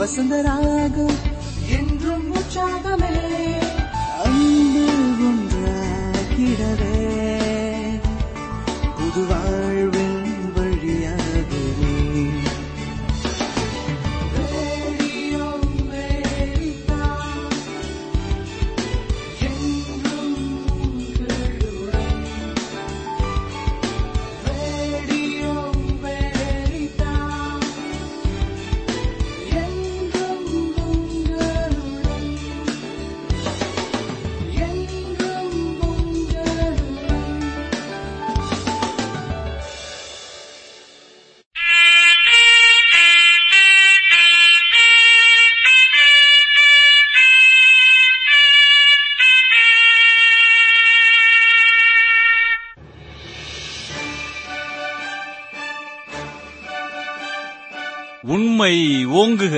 வசந்தராகம் என்றும் உற்சாகமே அன்பு ஒன்றாகிடவே புது வாழ்வின் வழியாகவே ரேடியோ அமெரிக்கா, என்றும் உங்களுடன். ரேடியோ அமெரிக்கா, என்றும் உங்களுடன். என்றும் உங்களுடன். உண்மை ஓங்குக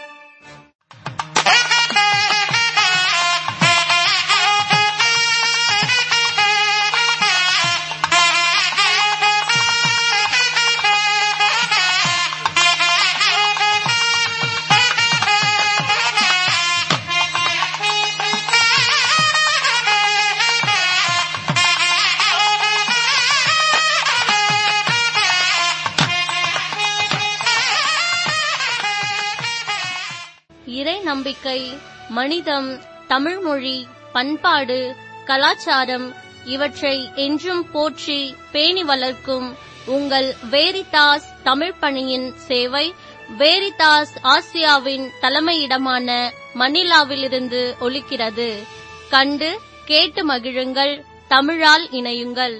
இறை நம்பிக்கை மனிதம் தமிழ்மொழி பண்பாடு கலாச்சாரம் இவற்றை என்றும் போற்றி பேணி வளர்க்கும் உங்கள் வேரிதாஸ் தமிழ் பணியின் சேவை வேரிதாஸ் ஆசியாவின் தலைமையிடமான மணிலாவிலிருந்து ஒலிக்கிறது கண்டு கேட்டு மகிழுங்கள் தமிழால் இணையுங்கள்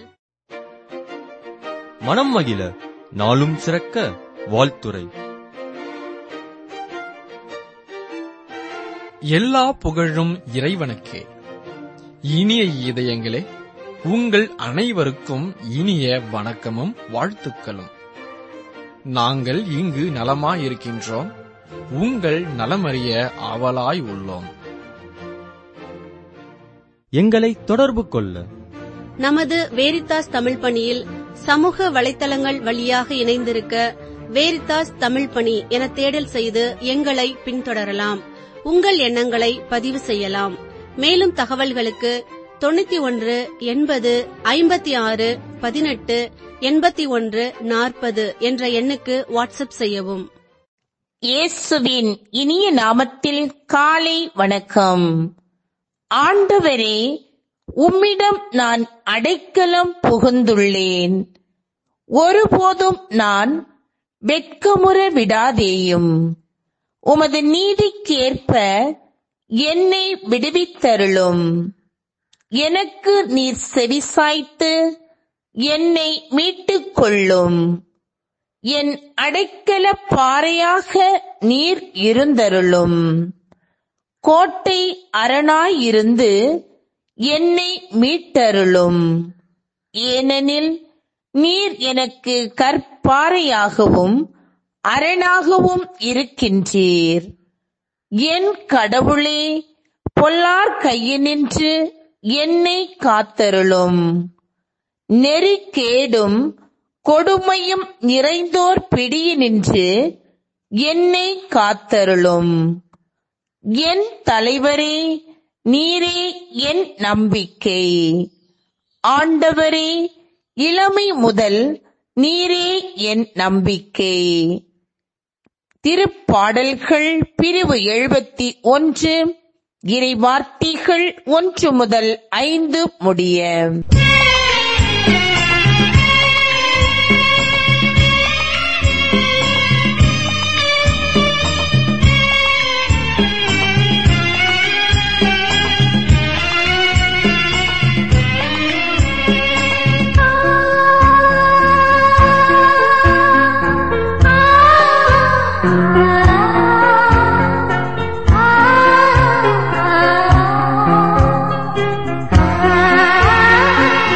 மனம் மகிழ நாளும் சிறக்க வாழ்த்துரை எல்லா புகழும் இறைவனுக்கே இனிய இதயங்களே உங்கள் அனைவருக்கும் இனிய வணக்கமும் வாழ்த்துக்களும் நாங்கள் இங்கு நலமாயிருக்கின்றோம் உங்கள் நலமறிய ஆவலாய் உள்ளோம் எங்களை தொடர்பு கொள்ள நமது வேரித்தாஸ் தமிழ் பணியில் சமூக வலைத்தளங்கள் வழியாக இணைந்திருக்க வேரித்தாஸ் தமிழ் பணி என தேடல் செய்து எங்களை பின்தொடரலாம் உங்கள் எண்ணங்களை பதிவு செய்யலாம் மேலும் தகவல்களுக்கு தொண்ணூத்தி ஒன்று எண்பது ஐம்பத்தி ஆறு பதினெட்டு எண்பத்தி ஒன்று நாற்பது என்ற எண்ணுக்கு வாட்ஸ்அப் செய்யவும் இயேசுவின் இனிய நாமத்தில் காலை வணக்கம் ஆண்டவரே உம்மிடம் நான் அடைக்கலம் புகுந்துள்ளேன் ஒருபோதும் நான் வெட்கமுற விடாதேயும் உமது நீதிக்கேற்ப என்னை விடுவித்தருளும் எனக்கு நீர் செவிசாய்த்து என்னை மீட்டுக் கொள்ளும் என் அடைக்கல பாறையாக நீர் இருந்தருளும் கோட்டை அரணாயிருந்து என்னை மீட்டருளும் ஏனெனில் நீர் எனக்கு கற்பாறையாகவும் அரணாகவும் இருக்கின்றீர் என் கடவுளே பொல்லார் கையினின்று என்னை காத்தருளும் நெறிக்கேடும் கொடுமையும் நிறைந்தோர் பிடியினின்று என்னை காத்தருளும் என் தலைவரே நீரே என் நம்பிக்கை ஆண்டவரே இளமை முதல் நீரே என் நம்பிக்கை திருப்பாடல்கள் பிரிவு எழுபத்தி ஒன்று இறைவார்த்தைகள் ஒன்று முதல் ஐந்து முடிய ஆ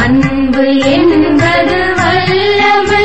அன்பு என்பது வல்லமை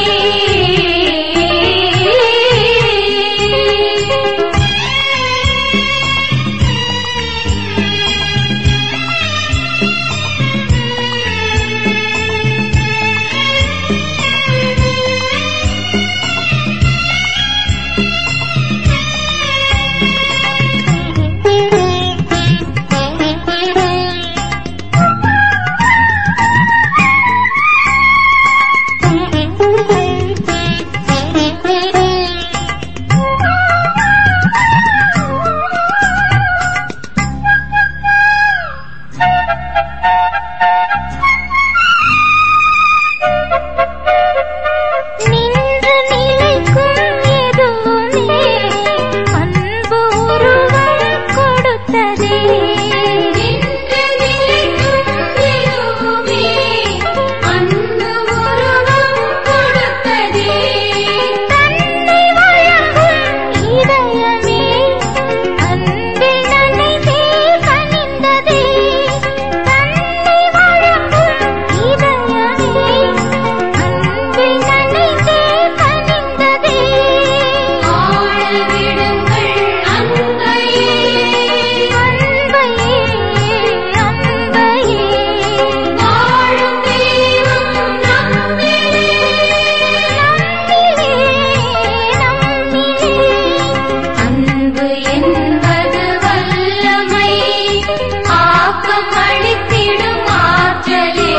நின்று நிலைக்கும் எதுவுமே அன்பு உருவம் கொடுத்ததே நின்று நிலைக்கும் எதுவுமே அன்பு உருவம் கொடுத்ததே தன்னை வழங்கும் இதயமே அன்பில் நனைந்தே கனிந்ததே தன்னை வழங்கும் இதயமே அன்பில் நனைந்தே கனிந்ததே ஆழ விடுங்கள் அன்பையே அன்பையே அன்பையே வாழும் தெய்வம் நம்மிலே நம்மிலே நம்மிலே அன்பு என்பது வல்லமை ஆக்கம் அளித்திடும் ஆற்றலே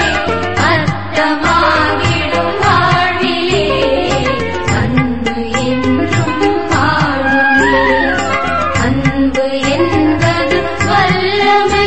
அர்த்தமாகிடும் வாழ்விலே அன்பு என்றும் வாழுமே அன்பு என்பது வல்லமை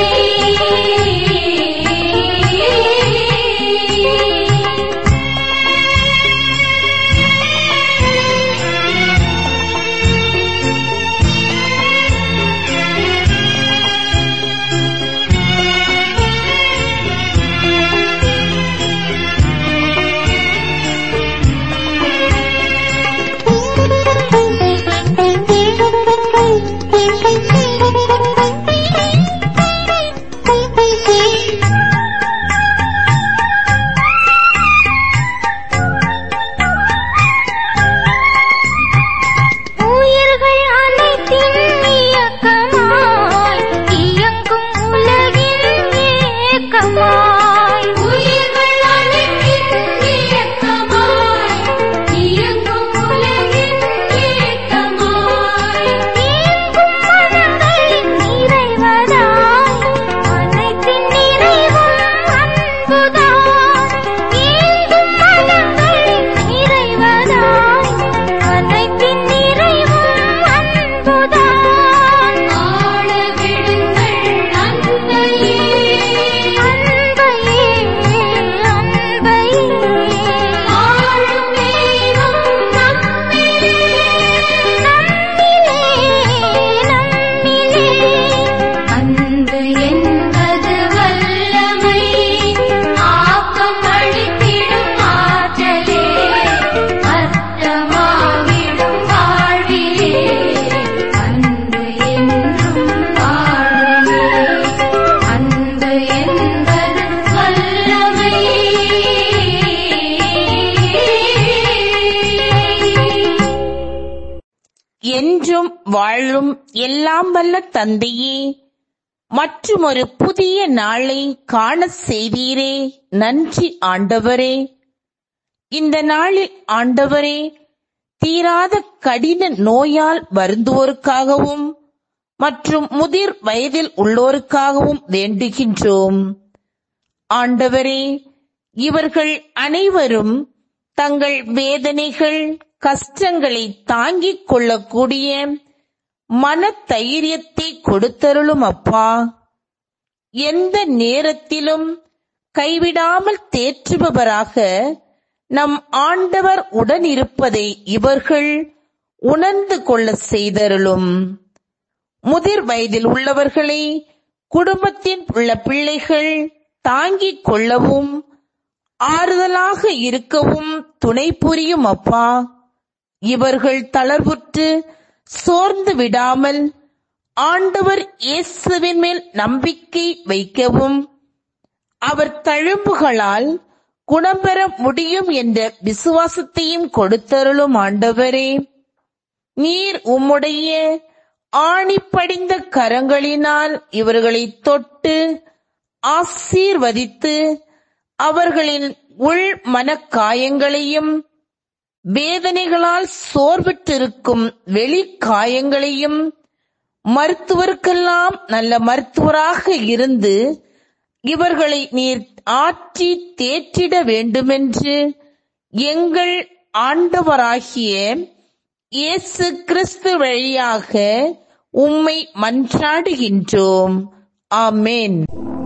உயிர்கள் அனைத்தின் இயக்கமாய் இயங்கும் உலகின் ஏக்கமாய் உயிர்கள் அனைத்தின் இயக்கமாய் இயங்கும் உலகின் ஏக்கமாய் இயங்கும் மனங்களின் நிறைவதாய் அனைத்தின் நிறைவும் அன்புதான் இயங்கும் மனங்களின் நிறைவதாய் அனைத்தின் நிறைவும் அன்புதான் ஆள விடுங்கள் அன்பையே அன்பையே அன்பையே ஆளும் தெய்வம் நம்மிலே நம்மிலே நம்மிலே அன்பு என்பது வல்லமை ஆக்கம் அளித்திடும் ஆற்றலே அர்த்தமாகிடும் வாழ்விலே அன்பு என்றும் வாழுமே அன்பு என்பது வல்லமை என்றும் வாழும் எல்லாம் வல்ல தந்தையே மற்றுமொரு புதிய நாளை காண செய்தீரே நன்றி ஆண்டவரே இந்த நாளில் ஆண்டவரே தீராத கடின நோயால் வருந்துவோருக்காகவும் மற்றும் முதிர் வயதில் உள்ளோருக்காகவும் வேண்டுகின்றோம் ஆண்டவரே இவர்கள் அனைவரும் தங்கள் வேதனைகள் கஷ்டங்களை தாங்கிக் கொள்ளக்கூடிய மன தைரியத்தை கொடுத்தருளும் அப்பா எந்த நேரத்திலும் கைவிடாமல் தேற்றுபவராக நம் ஆண்டவர் உடனிருப்பதை இவர்கள் உணர்ந்து கொள்ள செய்தருளும் முதிர் வயதில் உள்ளவர்களை குடும்பத்தில் உள்ள பிள்ளைகள் தாங்கிக் கொள்ளவும் ஆறுதலாக இருக்கவும் துணை புரியும் அப்பா இவர்கள் தளர்வுற்று சோர்ந்து விடாமல் ஆண்டவர் இயேசுவின் மேல் நம்பிக்கை வைக்கவும் அவர் தழும்புகளால் குணம் பெற முடியும் என்ற விசுவாசத்தையும் கொடுத்தருளும் ஆண்டவரே நீர் உம்முடைய ஆணிப்படிந்த கரங்களினால் இவர்களை தொட்டு ஆசீர்வதித்து அவர்களின் உள் மனக்காயங்களையும் வேதனைகளால் சோர்விட்டிருக்கும் வெளிக்காயங்களையும் மருத்துவருக்கெல்லாம் நல்ல மருத்துவராக இருந்து இவர்களை நீர் ஆற்றி தேற்றிட வேண்டுமென்று எங்கள் ஆண்டவராகிய இயேசு கிறிஸ்து வழியாக உம்மை மன்றாடுகின்றோம் ஆமென்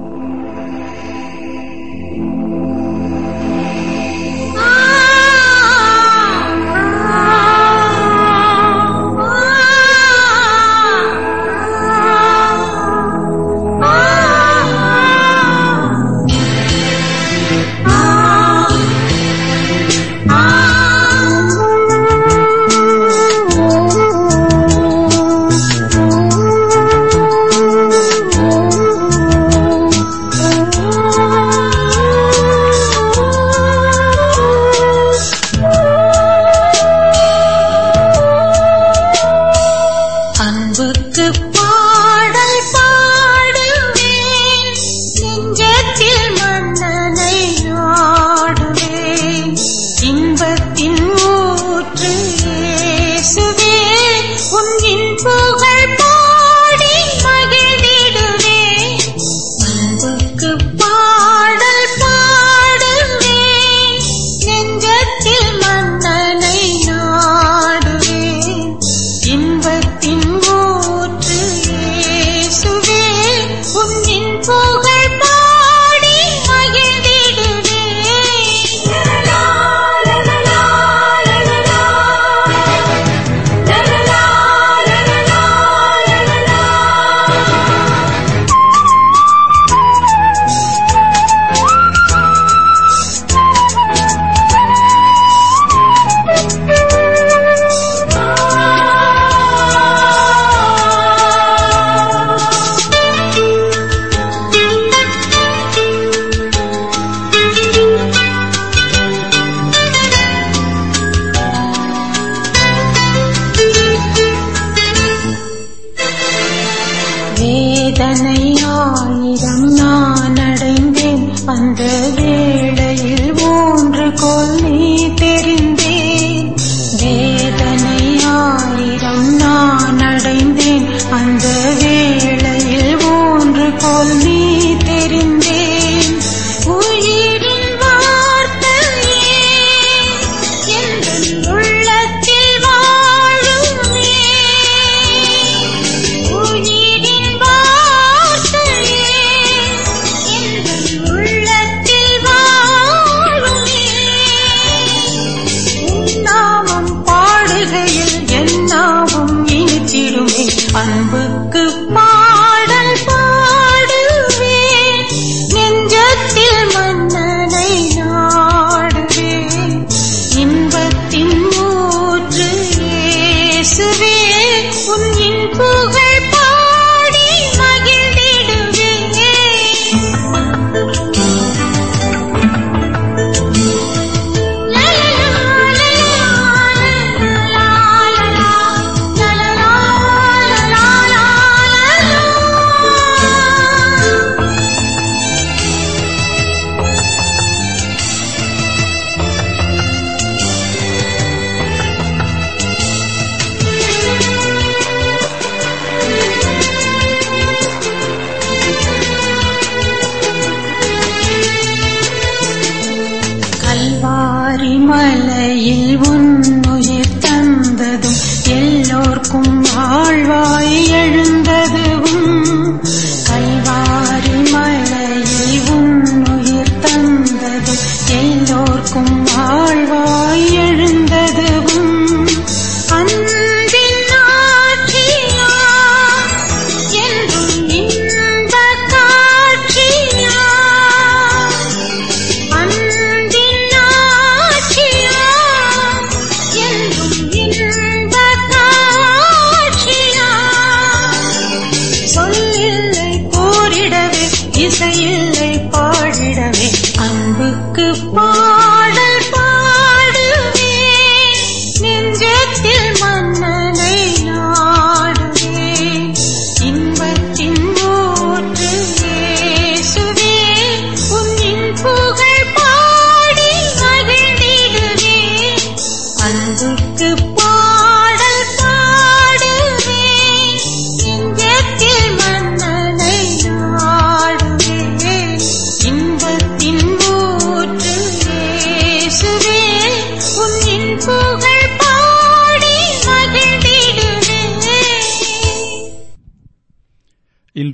அன்புக்கு பாடல் பாடுவேன் நெஞ்சத்தில் மன்னனை நாடுவேன் இன்பத்தின் ஊற்று இயேசுவே உன்னின் புகழ் பாடி மகிழ்ந்திடுவேன் அன்புக்கு பாடல் பாடுவேன் நெஞ்சத்தில் மன்னனை நாடுவேன் இன்பத்தின் ஊற்று இயேசுவே உன்னின் புகழ் பாடி மகிழ்ந்திடுவேன் வேதனை ஆயிரம் நான் அடைந்தேன் அந்த வேளையில் ஒன்று கொல் நீ தெரிந்தேன் வேதனை ஆயிரம் நான் அடைந்தேன் அந்த வேளையில் ஒன்று கொல் நீ தெரிந்தேன் உயிரின் வார்த்தையே எந்தன் உள்ளத்தில் வாழுமே உயிரின் வார்த்தையே எந்தன் உள்ளத்தில் வாழுமே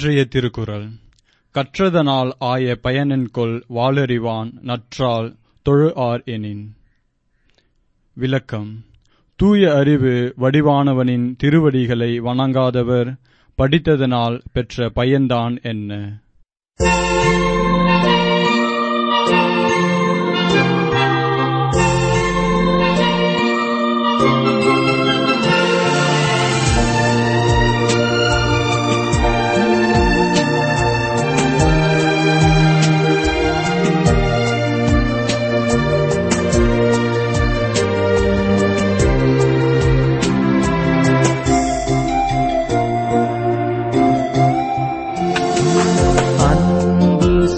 இன்றைய திருக்குறள் கற்றதனால் ஆய பயனென்கொள் வாளறிவான் நற்றால் தொழு ஆர் எனின் விளக்கம் தூய அறிவு வடிவானவனின் திருவடிகளை வணங்காதவர் படித்ததனால் பெற்ற பயன்தான் என்ன அன்பு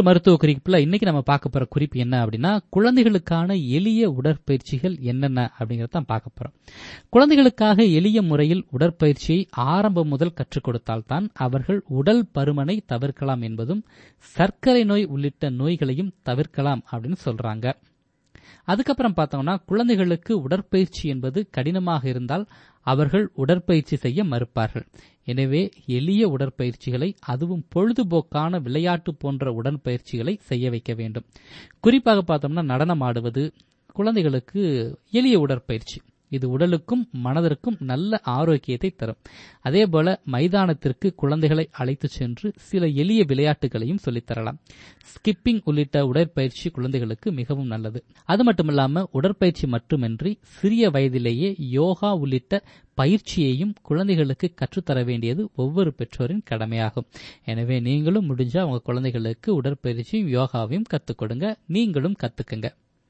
மருத்துவ குறிப்புல இன்னைக்கு நம்ம பார்க்க போற குறிப்பு என்ன அப்படின்னா குழந்தைகளுக்கான எளிய உடற்பயிற்சிகள் என்னென்ன அப்படிங்கறத தான் பார்க்க போறோம் குழந்தைகளுக்காக எளிய முறையில் உடற்பயிற்சியை ஆரம்பம் முதல் கற்றுக் கொடுத்தால்தான் அவர்கள் உடல் பருமனை தவிர்க்கலாம் என்பதும் சர்க்கரை நோய் உள்ளிட்ட நோய்களையும் தவிர்க்கலாம் அப்படின்னு சொல்றாங்க அதுக்கப்புறம் பார்த்தோம்னா குழந்தைகளுக்கு உடற்பயிற்சி என்பது கடினமாக இருந்தால் அவர்கள் உடற்பயிற்சி செய்ய மறுப்பார்கள் எனவே எளிய உடற்பயிற்சிகளை அதுவும் பொழுதுபோக்கான விளையாட்டு போன்ற உடற்பயிற்சிகளை செய்ய வைக்க வேண்டும் குறிப்பாக பார்த்தோம்னா நடனம் ஆடுவது குழந்தைகளுக்கு எளிய உடற்பயிற்சி இது உடலுக்கும் மனதிற்கும் நல்ல ஆரோக்கியத்தை தரும் அதே போல மைதானத்திற்கு குழந்தைகளை அழைத்து சென்று சில எளிய விளையாட்டுகளையும் சொல்லித்தரலாம் ஸ்கிப்பிங் உள்ளிட்ட உடற்பயிற்சி குழந்தைகளுக்கு மிகவும் நல்லது அது மட்டுமில்லாம உடற்பயிற்சி மட்டுமின்றி சிறிய வயதிலேயே யோகா உள்ளிட்ட பயிற்சியையும் குழந்தைகளுக்கு கற்றுத்தர வேண்டியது ஒவ்வொரு பெற்றோரின் கடமையாகும் எனவே நீங்களும் முடிஞ்சா உங்க குழந்தைகளுக்கு உடற்பயிற்சியும் யோகாவையும் கத்துக் கொடுங்க நீங்களும் கத்துக்குங்க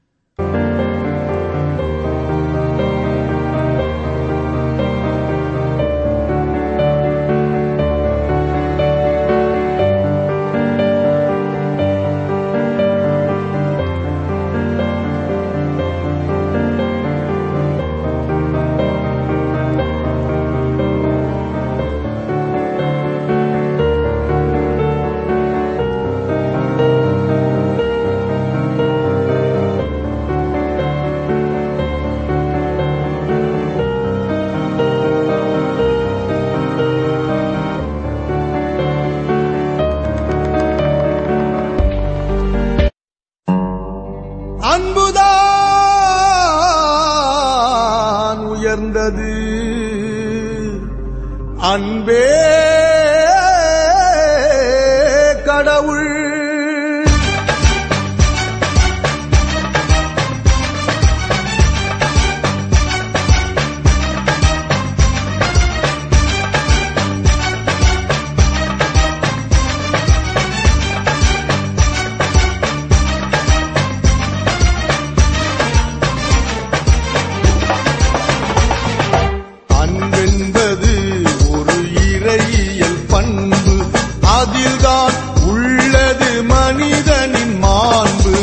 அன்புதான் உயர்ந்தது அன்பே கடவுள் அன்பென்பது ஒரு இறையியல் பண்பு அதில்தான் உள்ளது மனிதனின் மாண்பு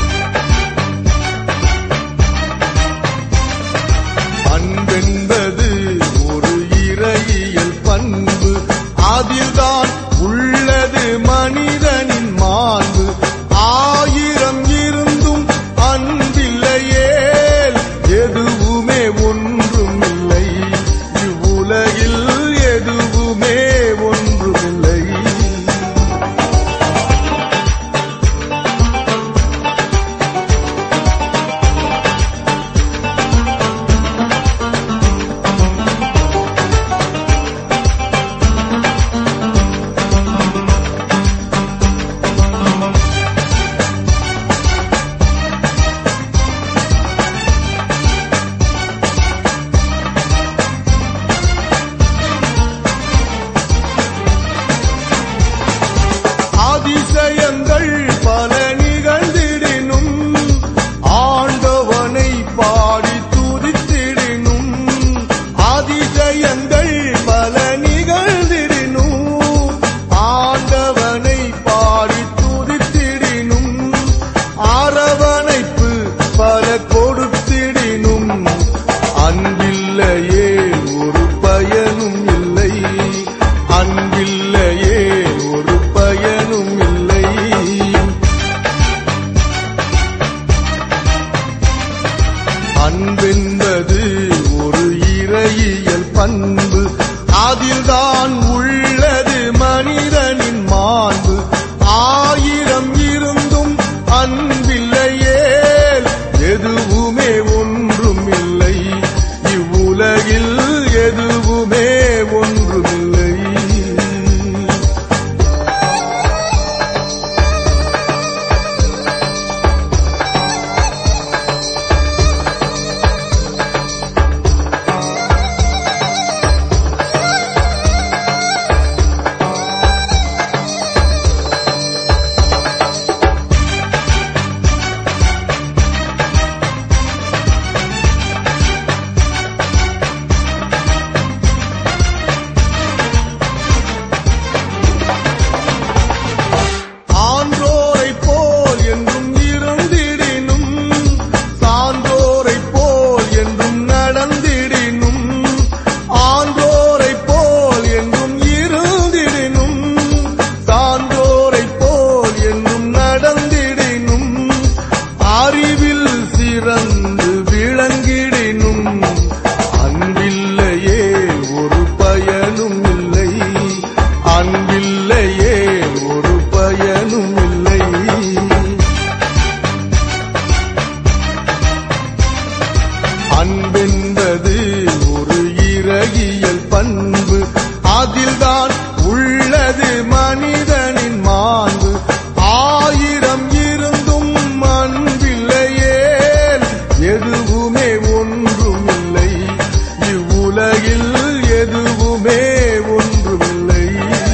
அன்பென்பது ஒரு இறையியல் பண்பு அதில்தான் உள்ளது மனிதனின் மாண்பு ஆயிரம் இருந்தும் அன்பில்லையேல் எதுவுமே ஒன்றும் இல்லை இவ்வுலகில் எதுவுமே ஒன்றுமில்லை அதிசயங்கள் பல நிகழ்ந்திடினும் ஆண்டவனை பாடி துதித்திடினும் அதிசயங்கள் பல நிகழ்ந்திடினும் ஆண்டவனை பாடி துதித்திடினும் அரவணைப்பு பல கொடுத்திடினும் அன்பில்லையே ஒரு பயனும் இல்லை அன்பில்லையே ஒரு பயனும் இல்லை அன்பென்பது ஒரு இறையியல் பண்பு அதில்தான் உள்ளது மனிதனின் மாண்பு ஆயிரம் இருந்தும் அன்பில்லையேல் எதுவுமே ஒன்றும் இல்லை இவ்வுலகில் எதுவுமே ஒன்றுமில்லை பண்பு அதில்தான் உள்ளது மனிதனின் மாண்பு ஆயிரம் இருந்தும் அன்பில்லையே எதுவுமே ஒன்றுமில்லை இவ்வுலகில் எதுவுமே ஒன்றுமில்லை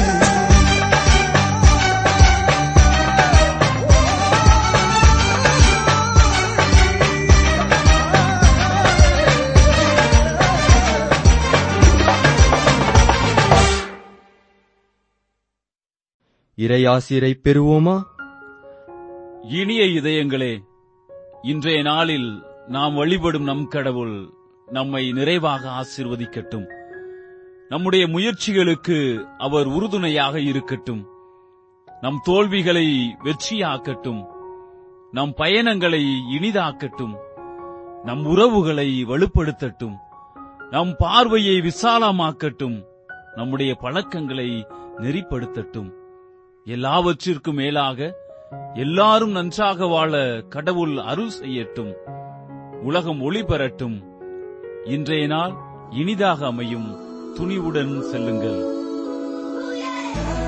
இறையாசிரை பெறுவோமா இனிய இதயங்களே இன்றைய நாளில் நாம் வழிபடும் நம் கடவுள் நம்மை நிறைவாக ஆசீர்வதிக்கட்டும் நம்முடைய முயற்சிகளுக்கு அவர் உறுதுணையாக இருக்கட்டும் நம் தோல்விகளை வெற்றியாக்கட்டும் நம் பயணங்களை இனிதாக்கட்டும் நம் உறவுகளை வலுப்படுத்தட்டும் நம் பார்வையை விசாலமாக்கட்டும் நம்முடைய பழக்கங்களை நெறிப்படுத்தட்டும் எல்லாவற்றிற்கும் மேலாக எல்லாரும் நன்றாக வாழ கடவுள் அருள் செய்யட்டும் உலகம் ஒளி பெறட்டும் இன்றைய நாள் இனிதாக அமையும் துணிவுடன் செல்லுங்கள்